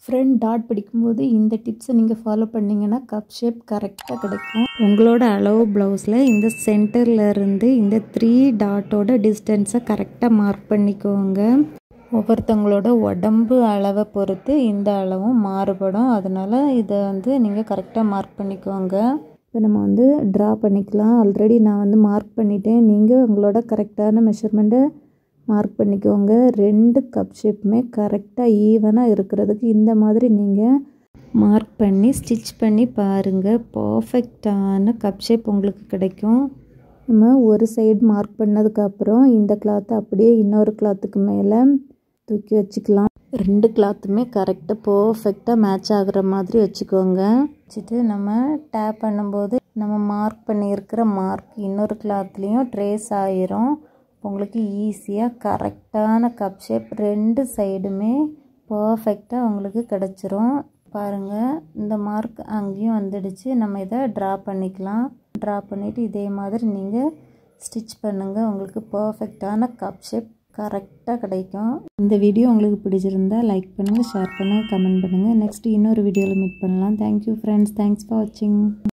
friend dot பிடிக்கும்போது இந்த டிப்ஸை நீங்கள் ஃபாலோ பண்ணிங்கன்னா கப் ஷேப் கரெக்டாக கிடைக்கும் உங்களோட அளவு ப்ளவுஸில் இந்த சென்டரில் இருந்து இந்த த்ரீ டாட்டோட டிஸ்டன்ஸை கரெக்டாக மார்க் பண்ணிக்கோங்க ஒவ்வொருத்தவங்களோட உடம்பு அளவை பொறுத்து இந்த அளவும் மாறுபடும் அதனால் இதை வந்து நீங்கள் கரெக்டாக மார்க் பண்ணிக்கோங்க இப்போ நம்ம வந்து ட்ரா பண்ணிக்கலாம் ஆல்ரெடி நான் வந்து மார்க் பண்ணிட்டேன் நீங்கள் உங்களோட கரெக்டான மெஷர்மெண்ட்டை மார்க் பண்ணிக்கோங்க ரெண்டு கப் ஷேப்புமே கரெக்டாக ஈவனாக இருக்கிறதுக்கு இந்த மாதிரி நீங்கள் மார்க் பண்ணி ஸ்டிச் பண்ணி பாருங்கள் பர்ஃபெக்டான கப் ஷேப் உங்களுக்கு கிடைக்கும் நம்ம ஒரு சைடு மார்க் பண்ணதுக்கப்புறம் இந்த கிளாத்தை அப்படியே இன்னொரு கிளாத்துக்கு மேலே தூக்கி வச்சுக்கலாம் ரெண்டு கிளாத்துமே கரெக்டாக பர்ஃபெக்டாக மேட்ச் ஆகுற மாதிரி வச்சுக்கோங்க வச்சுட்டு நம்ம டேப் பண்ணும்போது நம்ம மார்க் பண்ணியிருக்கிற மார்க் இன்னொரு கிளாத்லேயும் ட்ரேஸ் ஆயிரும் உங்களுக்கு ஈஸியாக கரெக்டான கப் ஷேப் ரெண்டு சைடுமே பர்ஃபெக்டாக உங்களுக்கு கிடச்சிரும் பாருங்கள் இந்த மார்க் அங்கேயும் வந்துடுச்சு நம்ம இதை ட்ரா பண்ணிக்கலாம் ட்ரா பண்ணிவிட்டு இதே மாதிரி நீங்கள் ஸ்டிச் பண்ணுங்கள் உங்களுக்கு பர்ஃபெக்டான கப் ஷேப் கரெக்டாக கிடைக்கும் இந்த வீடியோ உங்களுக்கு பிடிச்சிருந்தா லைக் பண்ணுங்கள் ஷேர் பண்ணுங்கள் கமெண்ட் பண்ணுங்கள் நெக்ஸ்ட் இன்னொரு வீடியோவில் மீட் பண்ணலாம் தேங்க்யூ ஃப்ரெண்ட்ஸ் தேங்க்ஸ் ஃபார் வாட்சிங்